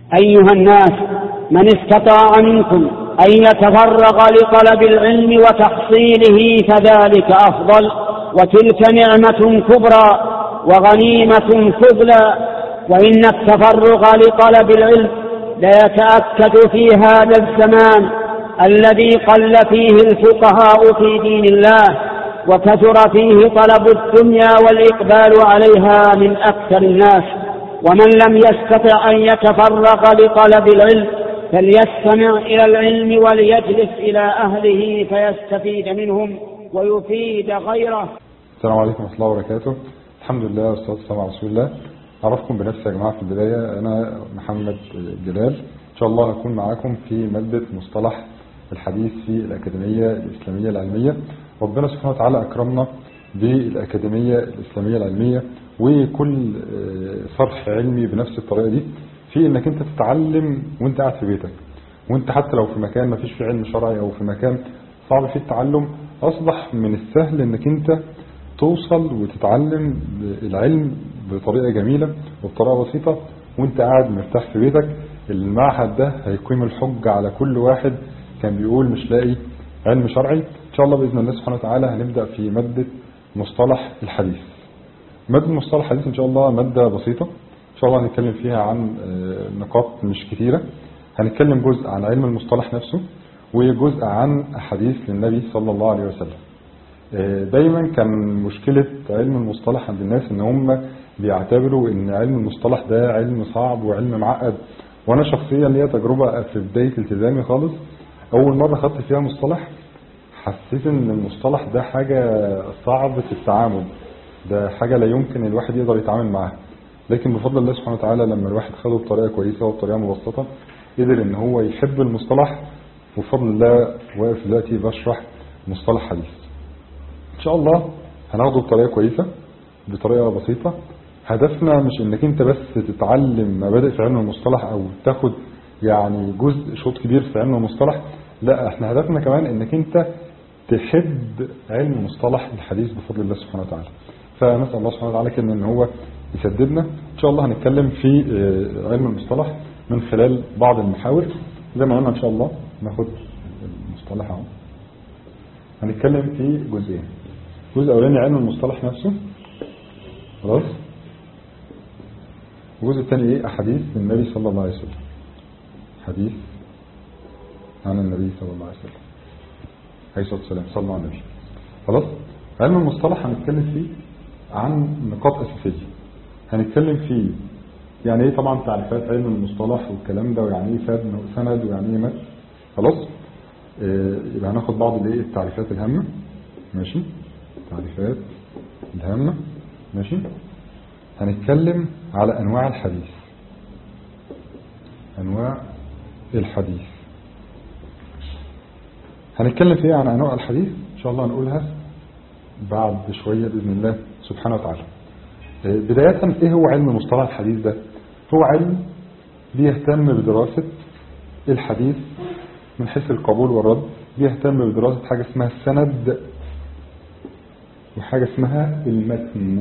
أيها الناس من استطاع منكم أن يتفرغ لطلب العلم وتحصيله فذلك أفضل وتلك نعمة كبرى وغنيمة فضلى وإن التفرغ لطلب العلم ليتأكد في هذا الزمان الذي قل فيه الفقهاء في دين الله وكثر فيه طلب الدنيا والإقبال عليها من أكثر الناس ومن لم يستطع أن يتفرغ لطلب العلم فليستمع إلى العلم وليجلس إلى أهله فيستفيد منهم ويفيد غيره السلام عليكم ورحمة الله وبركاته الحمد لله والصلاة والسلام على رسول الله أعرفكم بنفسي يا جماعة في البداية أنا محمد جلال إن شاء الله هكون معاكم في مادة مصطلح الحديث في الأكاديمية الإسلامية العلمية ربنا سبحانه وتعالى أكرمنا بالأكاديمية الإسلامية العلمية وكل صرح علمي بنفس الطريقة دي في انك انت تتعلم وانت قاعد في بيتك وانت حتى لو في مكان ما فيش فيه علم شرعي او في مكان صعب فيه التعلم اصبح من السهل انك انت توصل وتتعلم العلم بطريقة جميلة وبطريقة بسيطة وانت قاعد مرتاح في بيتك المعهد ده هيقيم الحج على كل واحد كان بيقول مش لاقي علم شرعي ان شاء الله بإذن الله سبحانه وتعالى هنبدأ في مادة مصطلح الحديث مادة مصطلح الحديث ان شاء الله مادة بسيطة ان شاء الله هنتكلم فيها عن نقاط مش كتيرة هنتكلم جزء عن علم المصطلح نفسه وجزء عن أحاديث للنبي صلى الله عليه وسلم دايما كان مشكلة علم المصطلح عند الناس ان هم بيعتبروا ان علم المصطلح ده علم صعب وعلم معقد وانا شخصيا ليا تجربة في بداية التزامي خالص اول مرة خدت فيها مصطلح حسيت ان المصطلح ده حاجة صعبة التعامل ده حاجة لا يمكن الواحد يقدر يتعامل معاها لكن بفضل الله سبحانه وتعالى لما الواحد خده بطريقة كويسة وبطريقة مبسطة قدر ان هو يحب المصطلح وبفضل الله واقف دلوقتي بشرح مصطلح حديث ان شاء الله هناخده بطريقة كويسة بطريقة بسيطة هدفنا مش انك انت بس تتعلم مبادئ في علم المصطلح او تاخد يعني جزء شوط كبير في علم المصطلح لا احنا هدفنا كمان انك انت تحب علم مصطلح الحديث بفضل الله سبحانه وتعالى فنسأل الله سبحانه وتعالى كده ان هو يسددنا ان شاء الله هنتكلم في علم المصطلح من خلال بعض المحاور زي ما قلنا ان شاء الله ناخد المصطلح اهو هنتكلم في جزئين الجزء الاولاني علم المصطلح نفسه خلاص والجزء الثاني ايه احاديث النبي صلى الله عليه وسلم حديث عن النبي صلى الله عليه وسلم عليه الصلاه والسلام صلى الله عليه وسلم خلاص علم المصطلح هنتكلم فيه عن نقاط اساسيه هنتكلم فيه يعني ايه طبعا تعريفات علم المصطلح والكلام ده ويعني ايه سند ويعني ايه متن خلاص اه يبقى هناخد بعض الايه التعريفات الهامه ماشي تعريفات الهامه ماشي هنتكلم على انواع الحديث انواع الحديث هنتكلم فيه عن انواع الحديث ان شاء الله هنقولها بعد شويه باذن الله سبحانه وتعالى بداية ايه هو علم مصطلح الحديث ده هو علم بيهتم بدراسة الحديث من حيث القبول والرد بيهتم بدراسة حاجة اسمها السند وحاجة اسمها المتن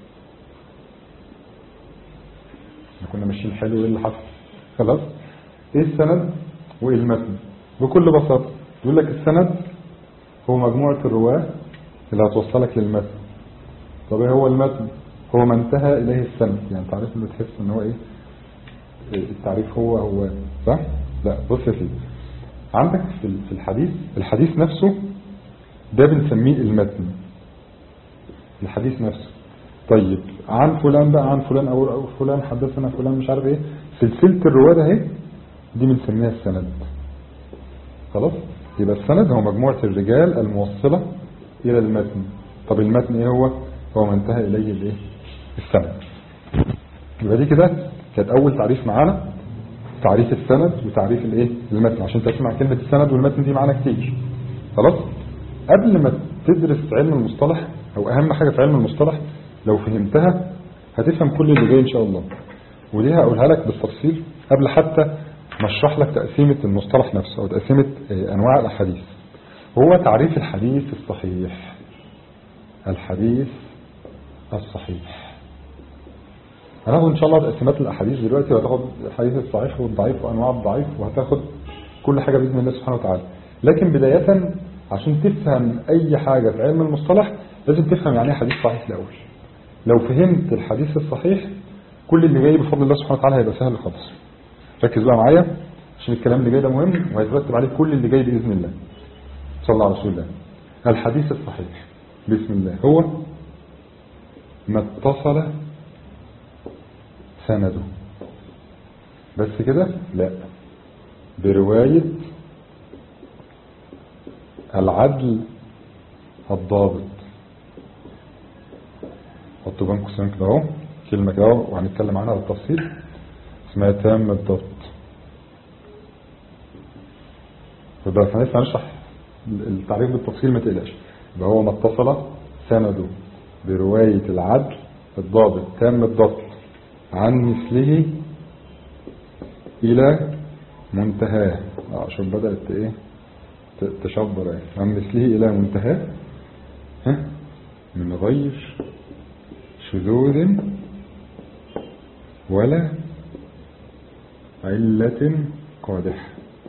كنا ماشيين حلو ايه اللي حصل خلاص ايه السند وايه المتن بكل بساطة يقول لك السند هو مجموعة الرواة اللي هتوصلك للمتن طب ايه هو المتن هو ما انتهى إليه السند يعني تعريف اللي تحس ان هو ايه التعريف هو هو صح لا بص يا سيدي عندك في الحديث الحديث نفسه ده بنسميه المتن الحديث نفسه طيب عن فلان بقى عن فلان او, أو فلان حدثنا فلان مش عارف ايه سلسلة الرواة ده اهي دي بنسميها السند خلاص يبقى السند هو مجموعة الرجال الموصلة الى المتن طب المتن ايه هو هو ما انتهى اليه الايه السند يبقى دي كده كانت اول تعريف معانا تعريف السند وتعريف الايه المتن عشان تسمع كلمة السند والمتن دي معانا كتير خلاص قبل ما تدرس علم المصطلح او اهم حاجة في علم المصطلح لو فهمتها هتفهم كل اللي جاي ان شاء الله ودي هقولها لك بالتفصيل قبل حتى ما اشرح لك تقسيمة المصطلح نفسه او تقسيمة انواع الاحاديث هو تعريف الحديث الصحيح الحديث الصحيح هناخد ان شاء الله تقسيمات الاحاديث دلوقتي وهتاخد الحديث الصحيح والضعيف وانواع الضعيف وهتاخد كل حاجة باذن الله سبحانه وتعالى لكن بداية عشان تفهم اي حاجة في علم المصطلح لازم تفهم يعني ايه حديث صحيح الاول لو فهمت الحديث الصحيح كل اللي جاي بفضل الله سبحانه وتعالى هيبقى سهل خالص ركز بقى معايا عشان الكلام اللي جاي ده مهم وهيترتب عليه كل اللي جاي باذن الله صلى الله على رسول الله الحديث الصحيح بسم الله هو ما اتصل سنده بس كده لا برواية العدل الضابط حطوا بين قوسين كده اهو كلمة كده اهو وهنتكلم عنها بالتفصيل اسمها تام الضبط فبقى احنا لسه هنشرح التعريف بالتفصيل ما تقلقش يبقى هو ما اتصل سنده برواية العدل الضابط تام الضبط عن مثله إلى منتهاه عشان بدأت ايه تشبر يعني عن مثله إلى منتهاه ها من غير شذوذ ولا علة قادحة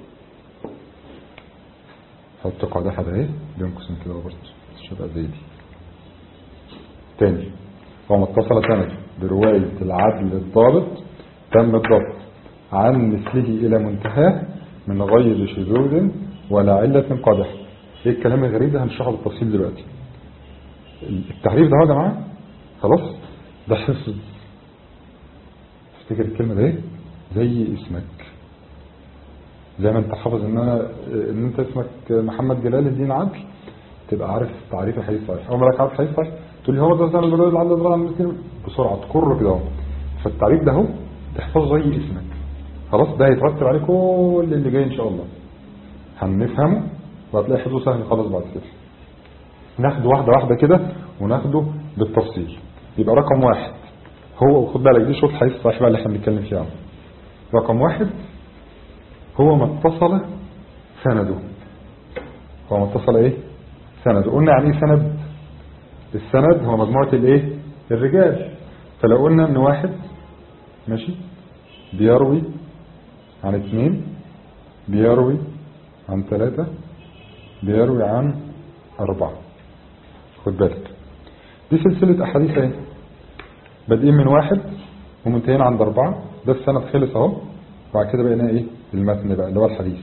حط قادحة ده ايه بينقسم كده برضه شبه زي دي تاني وما اتصل سند برواية العدل الضابط تم الضبط عن مثله إلى منتهاه من غير شذوذ ولا علة قادحة ايه الكلام الغريب ده هنشرحه بالتفصيل دلوقتي التعريف ده يا جماعة خلاص ده حفظ افتكر الكلمة ده ايه زي اسمك زي ما انت حافظ ان انا ان انت اسمك محمد جلال الدين عدل تبقى عارف تعريف الحديث صحيح اول ما لك عارف الحديث صحيح تقول لي هو ده زي الجلال العدل ده عن بسرعه تكر كده اهو فالتعريف ده اهو تحفظه زي اسمك خلاص ده هيترتب عليه كل اللي جاي ان شاء الله هنفهمه وهتلاقي حفظه سهل خالص بعد كده ناخده واحده واحده كده وناخده بالتفصيل يبقى رقم واحد هو وخد بالك دي شوط حديث صحيح بقى اللي احنا بنتكلم فيه عنه رقم واحد هو ما اتصل سنده هو ما اتصل ايه سنده قلنا يعني ايه سند السند هو مجموعة الايه الرجال فلو قلنا ان واحد ماشي بيروي عن اثنين بيروي عن ثلاثة بيروي عن أربعة خد بالك دي سلسلة أحاديث ايه بادئين من واحد ومنتهين عند أربعة ده السند خلص اهو وبعد كده بقينا ايه المتن بقى اللي هو الحديث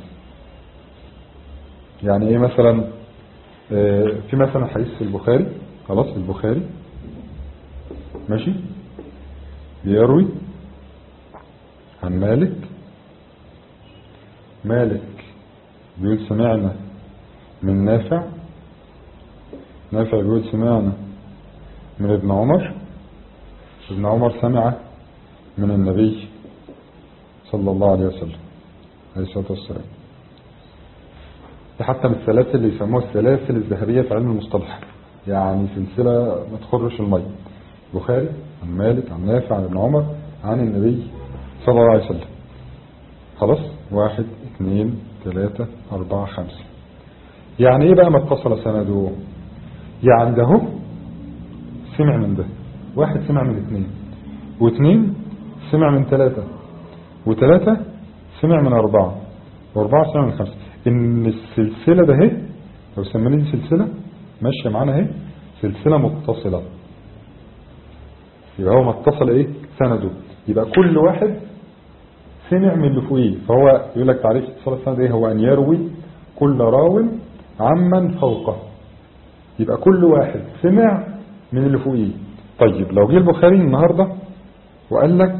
يعني ايه مثلا اه في مثلا حديث في البخاري خلاص في البخاري ماشي بيروي عن مالك مالك بيقول سمعنا من نافع نافع بيقول سمعنا من ابن عمر ابن عمر سمع من النبي صلى الله عليه وسلم عليه الصلاة والسلام حتى من السلاسل اللي يسموها السلاسل الذهبية في علم المصطلح يعني سلسلة ما تخرش المية بخاري عن مالك عن نافع عن ابن عمر عن النبي صلى الله عليه وسلم خلاص واحد اثنين ثلاثة أربعة خمسة يعني ايه بقى ما اتصل سنده يعني ده هو سمع من ده واحد سمع من اثنين واثنين سمع من ثلاثة وثلاثة سمع من أربعة وأربعة سمع من خمسة إن السلسلة ده هي لو سمينا دي سلسلة ماشية معانا اهي سلسلة متصلة يبقى هو ما اتصل ايه سنده يبقى كل واحد سمع من اللي فوقيه فهو يقول لك تعريف اتصال السند ايه هو ان يروي كل راو عمن فوقه يبقى كل واحد سمع من اللي فوقيه طيب لو جه البخاري النهارده وقال لك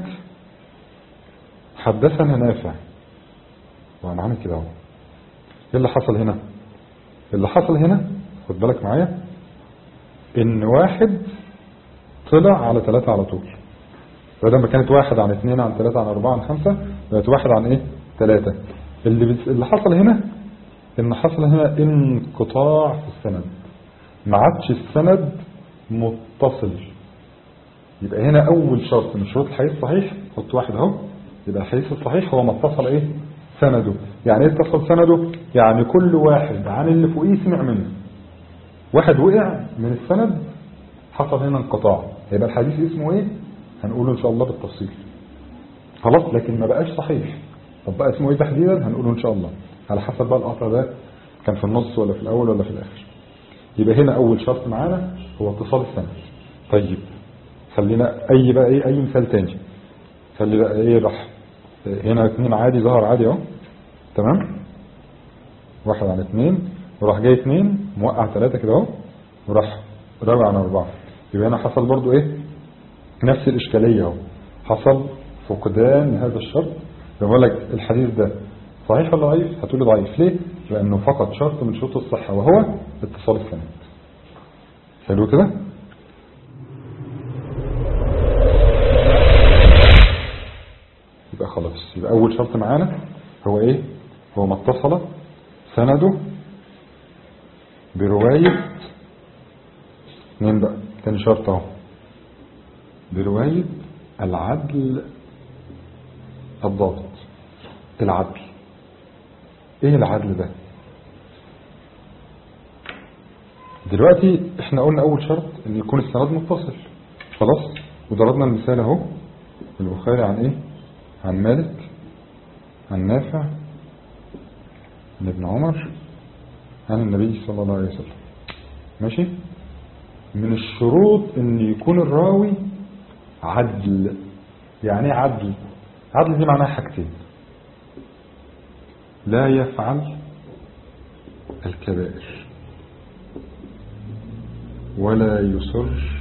حدثنا نافع وقام عامل كده اهو ايه اللي حصل هنا اللي حصل هنا خد بالك معايا ان واحد طلع على ثلاثة على طول بدل ما كانت واحد عن اثنين عن ثلاثة عن أربعة عن خمسة بقت واحد عن ايه ثلاثة اللي, بس اللي حصل هنا ان حصل هنا انقطاع في السند ما عادش السند متصل يبقى هنا اول شرط من شروط الحديث الصحيح حط واحد اهو يبقى الحديث الصحيح هو ما اتصل ايه سنده يعني ايه اتصل سنده يعني كل واحد عن اللي فوقيه سمع منه واحد وقع من السند حصل هنا انقطاع يبقى الحديث اسمه ايه هنقوله ان شاء الله بالتفصيل خلاص لكن ما بقاش صحيح طب بقى اسمه ايه تحديدا هنقوله ان شاء الله على حسب بقى القطع ده كان في النص ولا في الاول ولا في الاخر يبقى هنا اول شرط معانا هو اتصال السند طيب خلينا اي بقى ايه اي مثال تاني خلي بقى ايه راح هنا اتنين عادي ظهر عادي اهو تمام واحد على اتنين وراح جاي اتنين موقع تلاتة كده اهو وراح راجع على اربعة يبقى هنا حصل برضو ايه نفس الاشكالية اهو حصل فقدان هذا الشرط بقول لك الحديث ده صحيح ولا ضعيف هتقولي ضعيف ليه لانه فقط شرط من شروط الصحة وهو اتصال السند حلو كده يبقى خلاص يبقى اول شرط معانا هو ايه هو ما اتصل سنده برواية مين بقى تاني شرط اهو برواية العدل الضابط العدل ايه العدل ده دلوقتي احنا قلنا اول شرط ان يكون السند متصل خلاص وضربنا المثال اهو البخاري عن ايه عن مالك عن نافع عن ابن عمر عن النبي صلى الله عليه وسلم ماشي من الشروط ان يكون الراوي عدل يعني ايه عدل عدل دي معناها حاجتين لا يفعل الكبائر ولا يصر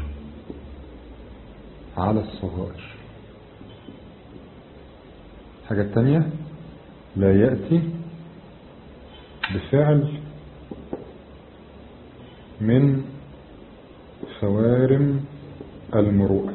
على الصغائر الحاجة الثانية لا يأتي بفعل من خوارم المروءة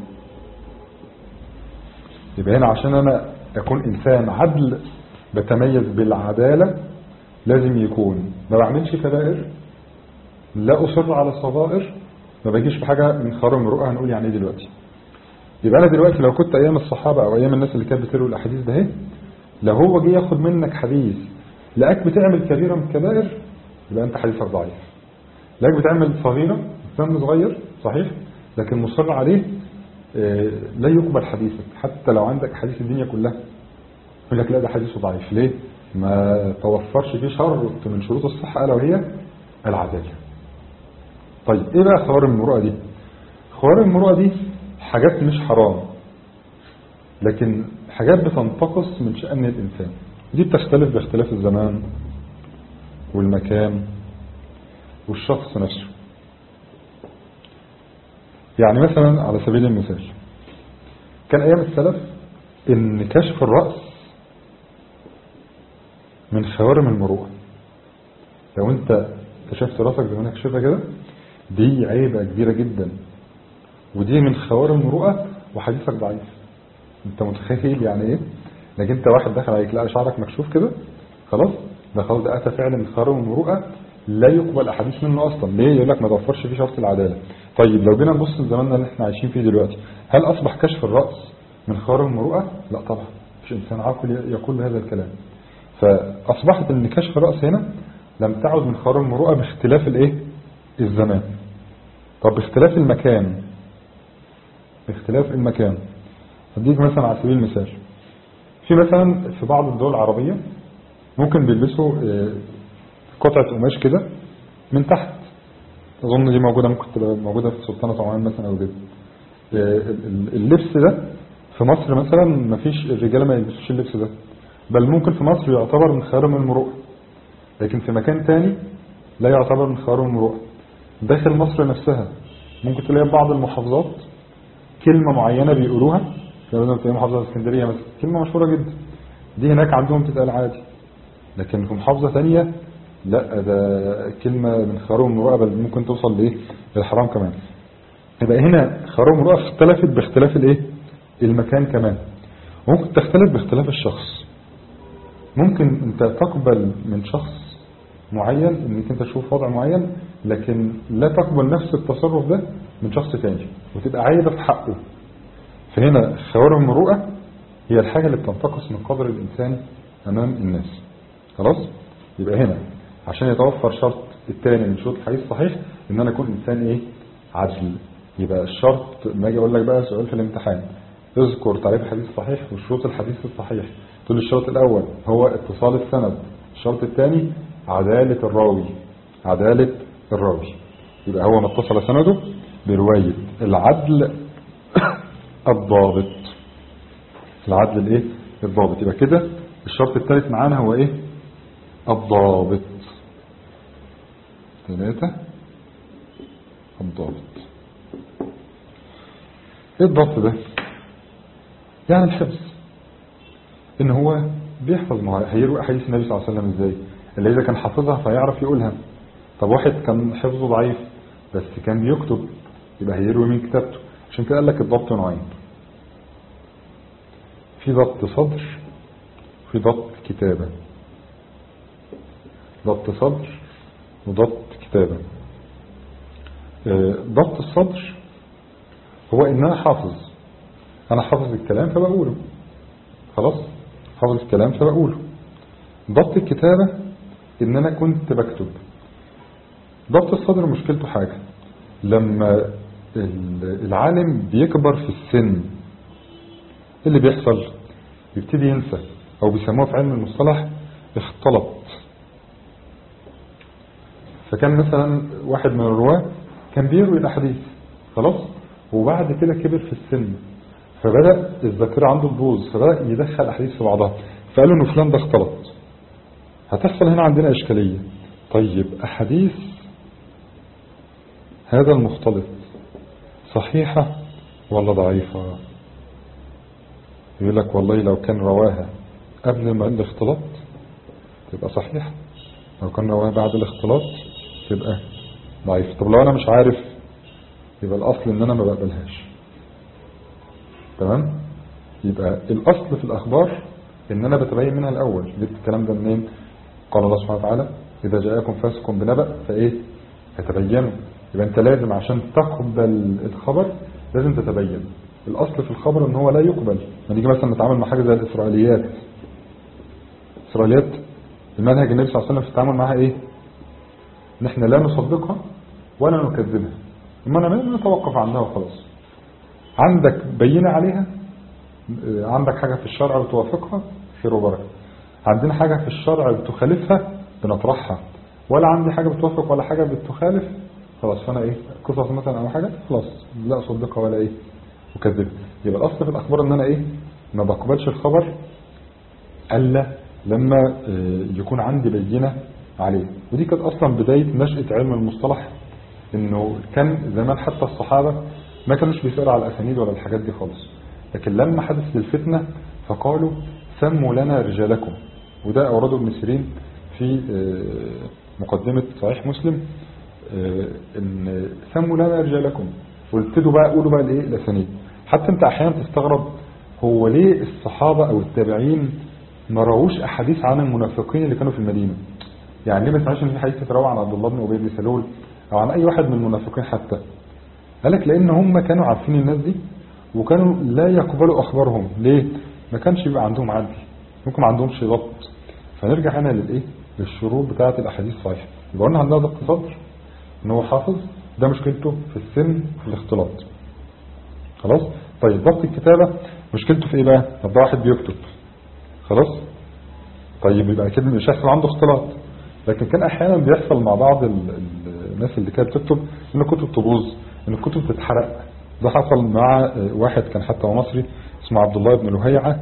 يبقى هنا عشان أنا أكون إنسان عدل بتميز بالعدالة لازم يكون ما بعملش كبائر لا أصر على الصغائر ما بجيش بحاجة من خوارم المروءة هنقول يعني ايه دلوقتي يبقى أنا دلوقتي لو كنت أيام الصحابة أو أيام الناس اللي كانت بتروي الأحاديث ده اهي لو هو جه ياخد منك حديث لقاك بتعمل كبيرة من الكبائر يبقى أنت حديثك ضعيف لقاك بتعمل صغيرة سن صغير صحيح لكن مصر عليه آه، لا يقبل حديثك حتى لو عندك حديث الدنيا كلها يقول لك لا ده حديثه ضعيف ليه ما توفرش فيه شرط من شروط الصحة ألا وهي العدالة طيب ايه بقى خوارم المروءة دي خوارم المروءة دي حاجات مش حرام لكن حاجات بتنتقص من شأن الإنسان دي بتختلف باختلاف الزمان والمكان والشخص نفسه يعني مثلا على سبيل المثال كان أيام السلف إن كشف الرأس من خوارم المروءة لو انت كشفت راسك زي ما انا كشفها كده دي عيبة كبيرة جدا ودي من خوارم المروءة وحديثك ضعيف انت متخيل يعني ايه لكن انت واحد دخل عليك لقى شعرك مكشوف كده خلاص ده خلاص ده اتى فعلا من خوارم المروءة لا يقبل احاديث منه اصلا ليه يقول لك ما توفرش فيه شرط العدالة طيب لو جينا نبص لزماننا اللي احنا عايشين فيه دلوقتي هل اصبح كشف الرأس من خوارم المروءة لا طبعا مش انسان عاقل يقول هذا الكلام فاصبحت ان كشف الرأس هنا لم تعد من خوارم المروءة باختلاف الايه الزمان طب باختلاف المكان باختلاف المكان هديك مثلا على سبيل المثال في مثلا في بعض الدول العربية ممكن بيلبسوا آه، قطعة قماش كده من تحت أظن دي موجودة ممكن تبقى موجودة في سلطنة عمان مثلا أو كده آه، اللبس ده في مصر مثلا مفيش الرجالة ما يلبسوش اللبس ده بل ممكن في مصر يعتبر من خوارم المروءة لكن في مكان تاني لا يعتبر من خوارم المروءة داخل مصر نفسها ممكن تلاقي بعض المحافظات كلمة معينة بيقولوها مثلا تلاقي محافظة اسكندرية مثلا كلمة مشهورة جدا دي هناك عندهم تتقال عادي لكن في محافظة ثانية لا ده كلمة من خوارم المروءة بل ممكن توصل لايه للحرام كمان يبقى هنا خوارم المروءة اختلفت باختلاف الايه المكان كمان ممكن تختلف باختلاف الشخص ممكن انت تقبل من شخص معين انك انت تشوف وضع معين لكن لا تقبل نفس التصرف ده من شخص تاني وتبقى عايبة في حقه فهنا خوارم المروءة هي الحاجة اللي بتنتقص من قدر الإنسان أمام الناس خلاص يبقى هنا عشان يتوفر شرط الثاني من شروط الحديث الصحيح ان انا اكون انسان ايه عدل يبقى الشرط ما اجي اقول لك بقى سؤال في الامتحان اذكر تعريف الحديث الصحيح وشروط الحديث الصحيح تقول الشرط الأول هو اتصال السند الشرط الثاني عدالة الراوي عدالة الراوي يبقى هو ما اتصل سنده برواية العدل الضابط العدل الايه الضابط يبقى كده الشرط الثالث معانا هو ايه الضابط ثلاثة الضابط ايه الضبط ده يعني الحفظ ان هو بيحفظ ما هو هيروي احاديث النبي صلى الله عليه وسلم ازاي اللي اذا كان حافظها فيعرف يقولها طب واحد كان حفظه ضعيف بس كان بيكتب يبقى هيروي من كتابته عشان كده قال لك الضبط نوعين في ضبط صدر في ضبط كتابة ضبط صدر وضبط كتابة ضبط الصدر هو ان انا حافظ انا حافظ الكلام فبقوله خلاص حافظ الكلام فبقوله ضبط الكتابة ان انا كنت بكتب ضبط الصدر مشكلته حاجة لما العالم بيكبر في السن اللي بيحصل يبتدي ينسى او بيسموه في علم المصطلح اختلط فكان مثلا واحد من الرواه كان بيروي الاحاديث خلاص وبعد كده كبر في السن فبدأ الذاكرة عنده تبوظ فبدأ يدخل أحاديث في بعضها فقالوا إنه فلان ده اختلط هتحصل هنا عندنا إشكالية طيب أحاديث هذا المختلط صحيحة ولا ضعيفة يقول لك والله لو كان رواها قبل ما الاختلاط تبقى صحيحة لو كان رواها بعد الاختلاط تبقى ضعيفة طب لو أنا مش عارف يبقى الأصل إن أنا ما بقبلهاش تمام يبقى الأصل في الأخبار إن أنا بتبين منها الأول جبت الكلام ده منين قال الله سبحانه وتعالى إذا جاءكم فاسق بنبأ فإيه فتبينوا يبقى أنت لازم عشان تقبل الخبر لازم تتبين الأصل في الخبر إن هو لا يقبل ما نيجي مثلا نتعامل مع حاجة زي الإسرائيليات إسرائيليات المنهج النبي صلى الله عليه وسلم في التعامل معها إيه إن إحنا لا نصدقها ولا نكذبها إما أنا نتوقف عنها وخلاص عندك بينة عليها عندك حاجة في الشرع بتوافقها خير وبركة عندنا حاجة في الشرع بتخالفها بنطرحها ولا عندي حاجة بتوافق ولا حاجة بتخالف خلاص فأنا إيه قصص مثلا أو حاجة خلاص لا أصدقها ولا إيه وكذب يبقى الأصل في الأخبار إن أنا إيه ما بقبلش الخبر ألا لما يكون عندي بينة عليه ودي كانت أصلا بداية نشأة علم المصطلح إنه كان زمان حتى الصحابة ما كانوش بيسألوا على الأسانيد ولا الحاجات دي خالص لكن لما حدث الفتنة فقالوا سموا لنا رجالكم وده أورده ابن سيرين في مقدمة صحيح مسلم ان سموا لنا رجالكم وابتدوا بقى قولوا بقى الايه الاسانيد حتى انت احيانا تستغرب هو ليه الصحابة او التابعين ما رووش احاديث عن المنافقين اللي كانوا في المدينة يعني ليه ما سمعش ان في حديث تتروى عن عبد الله بن ابي بن سلول او عن اي واحد من المنافقين حتى قالك لان هم كانوا عارفين الناس دي وكانوا لا يقبلوا اخبارهم ليه ما كانش بيبقى عندهم عدل ممكن ما عندهمش ضبط فنرجع هنا للايه للشروط بتاعه الاحاديث الصحيحه يبقى قلنا عندنا ضبط صدر ان هو حافظ ده مشكلته في السن في الاختلاط خلاص طيب ضبط الكتابه مشكلته في ايه بقى طب ده واحد بيكتب خلاص طيب يبقى كده مش هيحصل عنده اختلاط لكن كان احيانا بيحصل مع بعض الناس اللي كانت بتكتب ان الكتب تبوظ ان الكتب تتحرق ده حصل مع واحد كان حتى مصري اسمه عبد الله بن لهيعة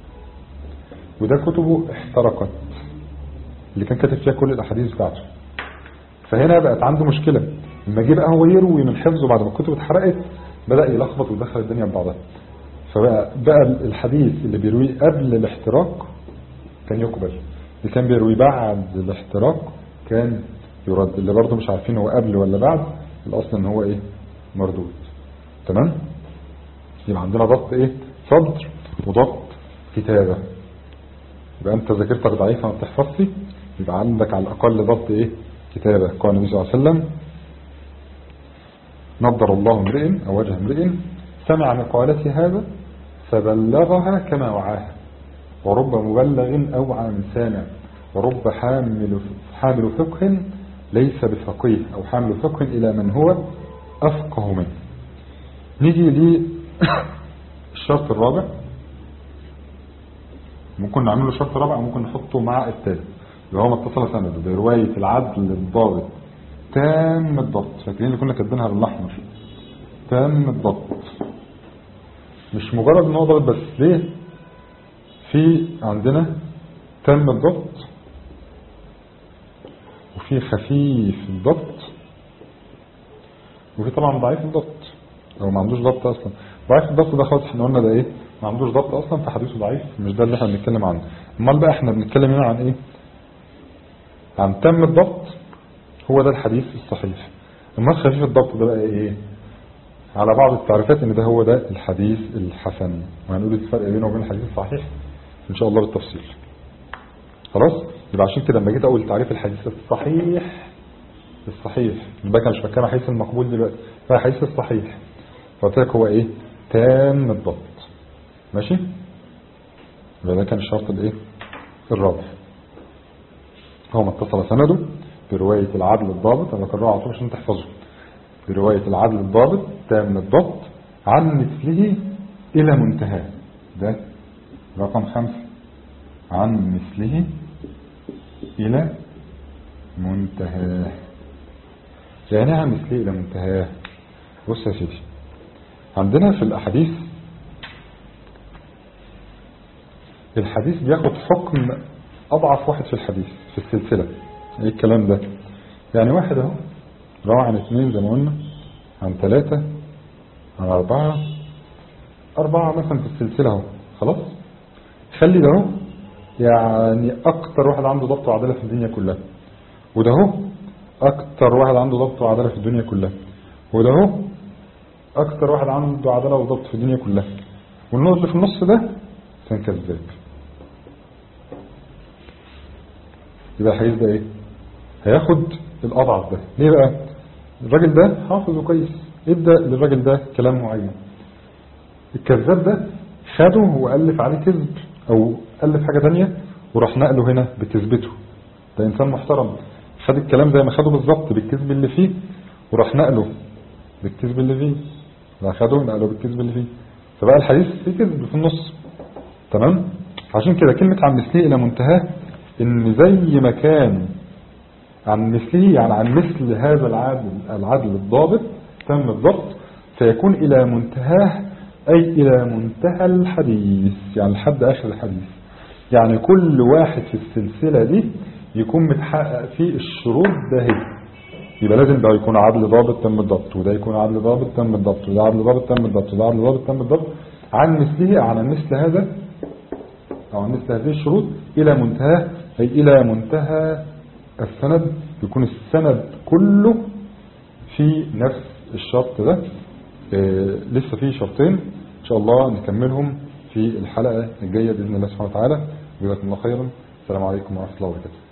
وده كتبه احترقت اللي كان كاتب فيها كل الاحاديث بتاعته فهنا بقت عنده مشكلة لما جه بقى هو يروي من حفظه بعد ما الكتب اتحرقت بدأ يلخبط ويدخل الدنيا ببعضها فبقى بقى الحديث اللي بيرويه قبل الاحتراق كان يقبل اللي كان بيرويه بعد الاحتراق كان يرد اللي برضه مش عارفين هو قبل ولا بعد الاصل ان هو ايه مردود تمام يبقى عندنا ضبط ايه صدر وضبط كتابة يبقى انت ذاكرتك ضعيفة ما بتحفظش يبقى عندك على الاقل ضبط ايه كتابة قال النبي صلى الله عليه وسلم نظر الله امرئ او وجه امرئ سمع مقالتي هذا فبلغها كما وعاها ورب مبلغ اوعى من سامع ورب حامل حامل فقه ليس بفقيه او حامل فقه الى من هو افقه منه نيجي للشرط الشرط الرابع ممكن نعمل له شرط رابع ممكن نحطه مع الثالث اللي هو ما اتصل سنده برواية العدل الضابط تام الضبط فاكرين اللي كنا كاتبينها بالاحمر تام الضبط مش مجرد ان هو ضابط بس ليه في عندنا تام الضبط وفي خفيف الضبط وفي طبعا ضعيف الضبط او ما عندوش ضبط اصلا ضعيف الضبط ده خلاص احنا قلنا ده ايه ما عندوش ضبط اصلا فحديثه ضعيف مش ده اللي احنا بنتكلم عنه امال بقى احنا بنتكلم هنا عن ايه عن تم الضبط هو ده الحديث الصحيح امال خفيف الضبط ده بقى ايه على بعض التعريفات ان ده هو ده الحديث الحسن وهنقول الفرق بينه وبين الحديث الصحيح ان شاء الله بالتفصيل خلاص يبقى عشان كده لما جيت اقول تعريف الحديث الصحيح الصحيح يبقى كان مش بتكلم عن الحديث المقبول دلوقتي فالحديث الصحيح فقلت لك هو ايه تام الضبط ماشي يبقى ده كان الشرط الايه الرابع هو ما اتصل سنده برواية العدل الضابط انا بكررها على طول عشان تحفظه برواية العدل الضابط تام الضبط عن مثله الى منتهى ده رقم خمسة عن مثله الى منتهاه يعني عن مثله الى منتهاه بص يا سيدي عندنا في الاحاديث الحديث بياخد حكم اضعف واحد في الحديث في السلسلة ايه الكلام ده يعني واحد اهو روى عن اثنين زي ما قلنا عن ثلاثة عن اربعة اربعة مثلا في السلسلة اهو خلاص خلي ده اهو يعني اكتر واحد عنده ضبط وعدالة في الدنيا كلها وده اهو اكتر واحد عنده ضبط وعدالة في الدنيا كلها وده اهو اكتر واحد عنده عدالة وضبط في الدنيا كلها والنور اللي في النص ده كان كذاب يبقى الحديث ده ايه هياخد الاضعف ده ليه بقى الراجل ده حافظه كويس ادى للراجل ده كلام معين الكذاب ده خده وألف عليه كذب او ألف حاجة تانية وراح نقله هنا بكذبته ده انسان محترم خد الكلام زي ما خده بالظبط بالكذب اللي فيه وراح نقله بالكذب اللي فيه راح خده ونقله بالكذب اللي فيه فبقى الحديث فيه كذب في النص تمام عشان كده كلمة عن مثله إلى منتهاه إن زي ما كان عن مثله يعني عن مثل هذا العدل العدل الضابط تم الضبط فيكون إلى منتهاه أي إلى منتهى الحديث يعني لحد آخر الحديث يعني كل واحد في السلسلة دي يكون متحقق فيه الشروط ده هي يبقى لازم ده يكون عدل ضابط تم الضبط وده يكون عدل ضابط تم الضبط وده عدل ضابط تم الضبط وده عدل ضابط تم الضبط عن مثله عن مثل هذا أو عن مثل هذه الشروط إلى منتهى أي إلى منتهى السند يكون السند كله في نفس الشرط ده آه لسه فيه شرطين إن شاء الله نكملهم في الحلقة الجاية بإذن الله سبحانه وتعالى جزاكم الله خيرا السلام عليكم ورحمة الله وبركاته